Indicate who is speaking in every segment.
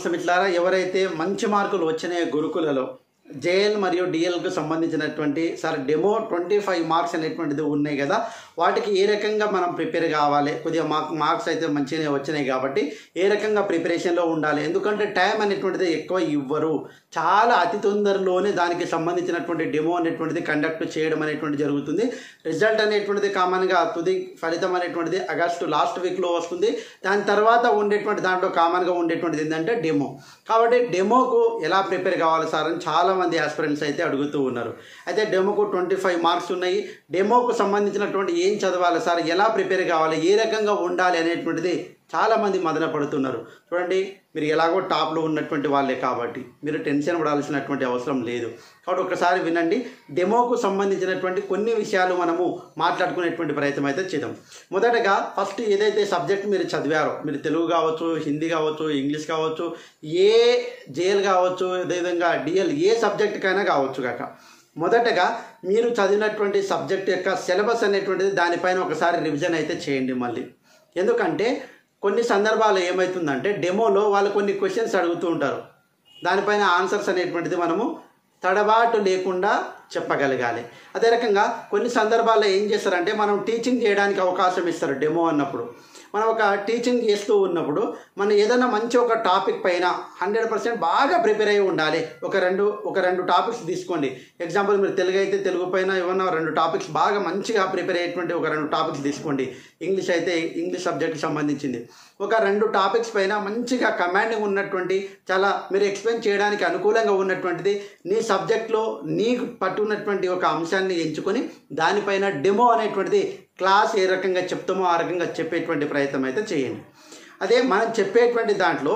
Speaker 1: మిట్లారా ఎవరైతే మంచి మార్కులు వచ్చినాయో గురుకులలో జేఎల్ మరియు డిఎల్కు సంబంధించినటువంటి sir demo twenty five marks అనేటువంటిది ఉన్నాయి కదా వాటికి ఏ రకంగా మనం ప్రిపేర్ కావాలి కొద్దిగా మార్క్ మార్క్స్ అయితే మంచిగానే వచ్చినాయి కాబట్టి ఏ రకంగా ప్రిపరేషన్లో ఉండాలి ఎందుకంటే టైం అనేటువంటిది ఎక్కువ ఇవ్వరు చాలా అతి తొందరలోనే దానికి సంబంధించినటువంటి డెమో అనేటువంటిది కండక్ట్ చేయడం అనేటువంటి జరుగుతుంది రిజల్ట్ అనేటువంటిది కామన్గా తుది ఫలితం అనేటువంటిది ఆగస్టు లాస్ట్ వీక్లో వస్తుంది దాని తర్వాత ఉండేటువంటి దాంట్లో కామన్గా ఉండేటువంటిది ఏంటంటే డెమో కాబట్టి డెమోకు ఎలా ప్రిపేర్ కావాలి సార్ అని చాలామంది ఆస్పిరెంట్స్ అయితే అడుగుతూ ఉన్నారు అయితే డెమోకు ట్వంటీ ఫైవ్ మార్క్స్ ఉన్నాయి డెమోకు సంబంధించినటువంటి ఏం చదవాలి సార్ ఎలా ప్రిపేర్ కావాలి ఏ రకంగా ఉండాలి అనేటువంటిది చాలామంది మదన పడుతున్నారు చూడండి మీరు ఎలాగో టాప్లో ఉన్నటువంటి వాళ్ళే కాబట్టి మీరు టెన్షన్ పడాల్సినటువంటి అవసరం లేదు కాబట్టి ఒకసారి వినండి డెమోకు సంబంధించినటువంటి కొన్ని విషయాలు మనము మాట్లాడుకునేటువంటి ప్రయత్నం అయితే చేద్దాం మొదటగా ఫస్ట్ ఏదైతే సబ్జెక్ట్ మీరు చదివారో మీరు తెలుగు కావచ్చు హిందీ కావచ్చు ఇంగ్లీష్ కావచ్చు ఏ జేఎల్ కావచ్చు అదేవిధంగా డిఎల్ ఏ సబ్జెక్టుకైనా కావచ్చు కాక మొదటగా మీరు చదివినటువంటి సబ్జెక్ట్ యొక్క సిలబస్ అనేటువంటిది దానిపైన ఒకసారి రివిజన్ అయితే చేయండి మళ్ళీ ఎందుకంటే కొన్ని సందర్భాలు ఏమవుతుందంటే డెమోలో వాళ్ళు కొన్ని క్వశ్చన్స్ అడుగుతూ ఉంటారు దానిపైన ఆన్సర్స్ అనేటువంటిది మనము తడబాటు లేకుండా చెప్పగలగాలి అదే రకంగా కొన్ని సందర్భాల్లో ఏం చేస్తారంటే మనం టీచింగ్ చేయడానికి అవకాశం ఇస్తారు డెమో అన్నప్పుడు మనం ఒక టీచింగ్ చేస్తూ ఉన్నప్పుడు మనం ఏదైనా మంచి ఒక టాపిక్ పైన హండ్రెడ్ పర్సెంట్ బాగా ప్రిపేర్ అయి ఉండాలి ఒక రెండు ఒక రెండు టాపిక్స్ తీసుకోండి ఎగ్జాంపుల్ మీరు తెలుగు అయితే తెలుగు పైన ఏమన్నా రెండు టాపిక్స్ బాగా మంచిగా ప్రిపేర్ అయ్యేటువంటి ఒక రెండు టాపిక్స్ తీసుకోండి ఇంగ్లీష్ అయితే ఇంగ్లీష్ సబ్జెక్ట్కి సంబంధించింది ఒక రెండు టాపిక్స్ పైన మంచిగా కమాండింగ్ ఉన్నటువంటి చాలా మీరు ఎక్స్ప్లెయిన్ చేయడానికి అనుకూలంగా ఉన్నటువంటిది నీ సబ్జెక్ట్లో నీకు పట్టున్నటువంటి ఒక అంశాన్ని ఎంచుకొని దానిపైన డెమో అనేటువంటిది క్లాస్ ఏ రకంగా చెప్తామో ఆ రకంగా చెప్పేటువంటి ప్రయత్నం అయితే చేయండి అదే మనం చెప్పేటువంటి దాంట్లో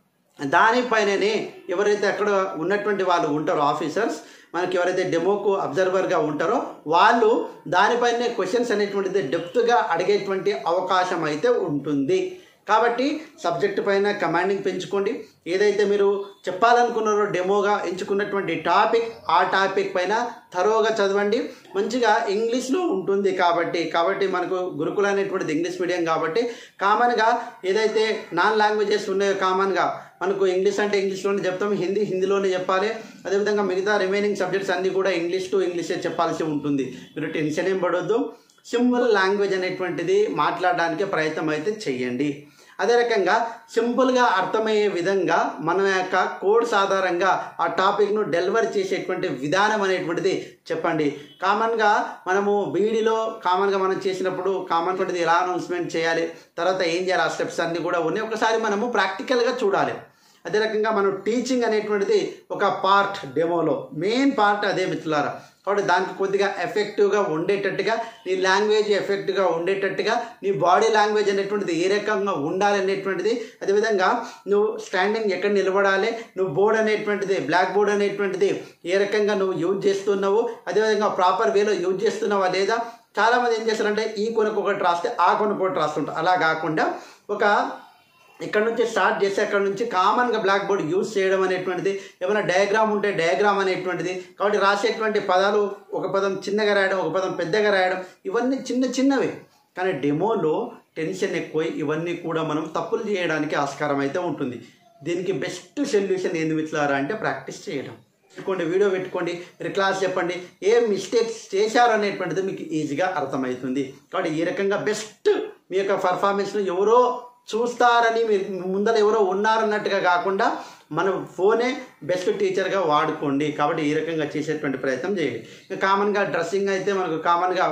Speaker 1: దానిపైననే ఎవరైతే అక్కడ ఉన్నటువంటి వాళ్ళు ఉంటారో ఆఫీసర్స్ మనకి ఎవరైతే డెమోకు అబ్జర్వర్గా ఉంటారో వాళ్ళు దానిపైనే క్వశ్చన్స్ అనేటువంటిది డెప్త్గా అడిగేటువంటి అవకాశం అయితే ఉంటుంది కాబట్టి సబ్జెక్ట్ పైన కమాండింగ్ పెంచుకోండి ఏదైతే మీరు చెప్పాలనుకున్నారో డెమోగా ఎంచుకున్నటువంటి టాపిక్ ఆ టాపిక్ పైన తరోగా చదవండి మంచిగా ఇంగ్లీష్లో ఉంటుంది కాబట్టి కాబట్టి మనకు గురుకుల అనేటువంటిది ఇంగ్లీష్ మీడియం కాబట్టి కామన్గా ఏదైతే నాన్ లాంగ్వేజెస్ ఉన్నాయో కామన్గా మనకు ఇంగ్లీష్ అంటే ఇంగ్లీష్లోనే చెప్తాం హిందీ హిందీలోనే చెప్పాలి అదేవిధంగా మిగతా రిమైనింగ్ సబ్జెక్ట్స్ అన్నీ కూడా ఇంగ్లీష్ టు ఇంగ్లీషే చెప్పాల్సి ఉంటుంది మీరు టెన్షన్ ఏం పడొద్దు సింపుల్ లాంగ్వేజ్ అనేటువంటిది మాట్లాడడానికి ప్రయత్నం అయితే చెయ్యండి అదే రకంగా సింపుల్గా అర్థమయ్యే విధంగా మన యొక్క కోడ్స్ ఆధారంగా ఆ టాపిక్ను డెలివర్ చేసేటువంటి విధానం అనేటువంటిది చెప్పండి కామన్గా మనము బీడీలో కామన్గా మనం చేసినప్పుడు కామన్టువంటిది ఎలా అనౌన్స్మెంట్ చేయాలి తర్వాత ఏం చేయాలి ఆ స్టెప్స్ అన్నీ కూడా ఉన్నాయి ఒకసారి మనము ప్రాక్టికల్గా చూడాలి అదే రకంగా మనం టీచింగ్ అనేటువంటిది ఒక పార్ట్ డెమోలో మెయిన్ పార్ట్ అదే మిత్రులారా కాబట్టి దానికి కొద్దిగా ఎఫెక్టివ్గా ఉండేటట్టుగా నీ లాంగ్వేజ్ ఎఫెక్టివ్గా ఉండేటట్టుగా నీ బాడీ లాంగ్వేజ్ అనేటువంటిది ఏ రకంగా ఉండాలి అనేటువంటిది అదేవిధంగా నువ్వు స్టాండింగ్ ఎక్కడ నిలబడాలి నువ్వు బోర్డ్ అనేటువంటిది బ్లాక్ బోర్డ్ అనేటువంటిది ఏ రకంగా నువ్వు యూజ్ చేస్తున్నావు అదేవిధంగా ప్రాపర్ వేలో యూజ్ చేస్తున్నావా లేదా చాలామంది ఏం చేస్తారంటే ఈ కొనుక్కు ఒకటి రాస్తే ఆ కొనుక్కు ఒకటి రాస్తుంటారు అలా కాకుండా ఒక ఇక్కడ నుంచి స్టార్ట్ చేసి అక్కడ నుంచి కామన్గా బ్లాక్ బోర్డ్ యూజ్ చేయడం అనేటువంటిది ఏమైనా డయాగ్రామ్ ఉంటే డయాగ్రామ్ అనేటువంటిది కాబట్టి రాసేటువంటి పదాలు ఒక పదం చిన్నగా రాయడం ఒక పదం పెద్దగా రాయడం ఇవన్నీ చిన్న చిన్నవి కానీ డెమోలో టెన్షన్ ఎక్కువై ఇవన్నీ కూడా మనం తప్పులు చేయడానికి ఆస్కారం అయితే ఉంటుంది దీనికి బెస్ట్ సొల్యూషన్ ఏంది మిత్రులారా అంటే ప్రాక్టీస్ చేయడం పెట్టుకోండి వీడియో పెట్టుకోండి మీరు క్లాస్ చెప్పండి ఏ మిస్టేక్స్ చేశారు అనేటువంటిది మీకు ఈజీగా అర్థమవుతుంది కాబట్టి ఈ రకంగా బెస్ట్ మీ యొక్క పర్ఫార్మెన్స్ను ఎవరో చూస్తారని మీరు ముందర ఎవరో ఉన్నారన్నట్టుగా కాకుండా మన ఫోనే బెస్ట్ టీచర్గా వాడుకోండి కాబట్టి ఈ రకంగా చేసేటువంటి ప్రయత్నం చేయండి ఇంకా కామన్గా డ్రెస్సింగ్ అయితే మనకు కామన్గా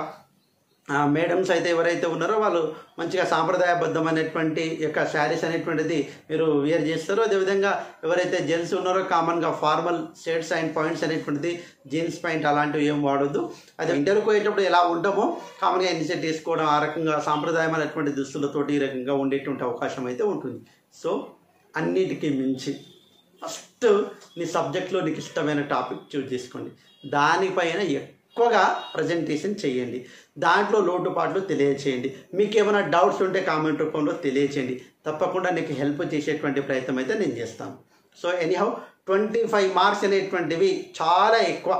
Speaker 1: మేడమ్స్ అయితే ఎవరైతే ఉన్నారో వాళ్ళు మంచిగా సాంప్రదాయబద్ధమైనటువంటి యొక్క శారీస్ అనేటువంటిది మీరు వేర్ చేస్తారో అదేవిధంగా ఎవరైతే జెంట్స్ ఉన్నారో కామన్గా ఫార్మల్ షర్ట్స్ అండ్ పాయింట్స్ అనేటువంటిది జీన్స్ పాయింట్ అలాంటివి ఏం వాడొద్దు అదే ఇంటర్వ్యూకి పోయేటప్పుడు ఎలా ఉంటామో కామన్గా ఇన్సెట్ వేసుకోవడం ఆ రకంగా సాంప్రదాయమైనటువంటి దుస్తులతోటి ఈ రకంగా ఉండేటువంటి అవకాశం అయితే ఉంటుంది సో అన్నిటికీ మించి ఫస్ట్ నీ సబ్జెక్ట్లో నీకు ఇష్టమైన టాపిక్ చూస్ చేసుకోండి దానిపైన ఎక్కువగా ప్రజెంటేషన్ చేయండి దాంట్లో లోటుపాట్లు తెలియచేయండి మీకు ఏమైనా డౌట్స్ ఉంటే కామెంట్ రూపంలో తెలియచేయండి తప్పకుండా నీకు హెల్ప్ చేసేటువంటి ప్రయత్నం అయితే నేను చేస్తాను so anyhow twenty five marks అనేటువంటివి చాలా ఎక్కువ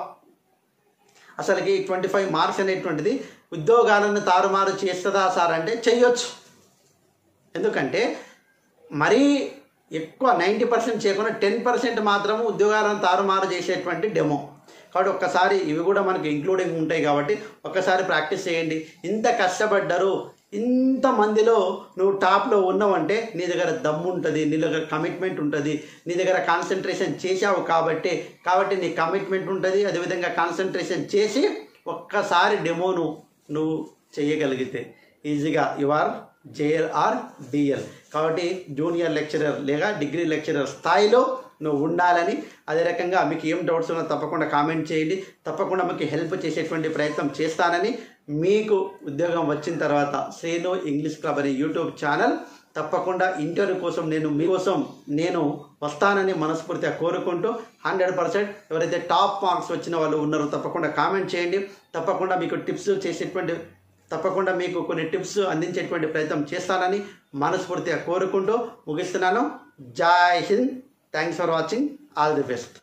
Speaker 1: అసలుకి ట్వంటీ ఫైవ్ మార్క్స్ అనేటువంటిది ఉద్యోగాలను తారుమారు చేస్తుందా సార్ అంటే చెయ్యొచ్చు ఎందుకంటే మరీ ఎక్కువ నైంటీ పర్సెంట్ చేయకుండా టెన్ పర్సెంట్ మాత్రం ఉద్యోగాలను తారుమారు చేసేటువంటి డెమో కాబట్టి ఒక్కసారి ఇవి కూడా మనకి ఇంక్లూడింగ్ ఉంటాయి కాబట్టి ఒక్కసారి ప్రాక్టీస్ చేయండి ఇంత కష్టపడ్డారు ఇంత మందిలో నువ్వు టాప్లో ఉన్నావంటే నీ దగ్గర దమ్ము ఉంటుంది నీ దగ్గర కమిట్మెంట్ ఉంటుంది నీ దగ్గర కాన్సన్ట్రేషన్ చేసావు కాబట్టి కాబట్టి నీ కమిట్మెంట్ ఉంటుంది అదేవిధంగా కాన్సన్ట్రేషన్ చేసి ఒక్కసారి డెమోను నువ్వు చేయగలిగితే ఈజీగా you are JL or DL కాబట్టి జూనియర్ లెక్చరర్ లేదా డిగ్రీ లెక్చరర్ స్థాయిలో నువ్వు ఉండాలని అదే రకంగా మీకు ఏం డౌట్స్ ఉన్నా తప్పకుండా కామెంట్ చేయండి తప్పకుండా మీకు హెల్ప్ చేసేటువంటి ప్రయత్నం చేస్తానని మీకు ఉద్యోగం వచ్చిన తర్వాత శ్రీను ఇంగ్లీష్ క్లబ్ అనే యూట్యూబ్ ఛానల్ తప్పకుండా ఇంటర్వ్యూ కోసం నేను మీకోసం నేను వస్తానని మనస్ఫూర్తిగా కోరుకుంటూ హండ్రెడ్ పర్సెంట్ ఎవరైతే టాప్ మార్క్స్ వచ్చిన వాళ్ళు ఉన్నారో తప్పకుండా కామెంట్ చేయండి తప్పకుండా మీకు టిప్స్ చేసేటువంటి తప్పకుండా మీకు కొన్ని టిప్స్ అందించేటువంటి ప్రయత్నం చేస్తానని మనస్ఫూర్తిగా కోరుకుంటూ ముగిస్తున్నాను Jai Hind thanks for watching all the best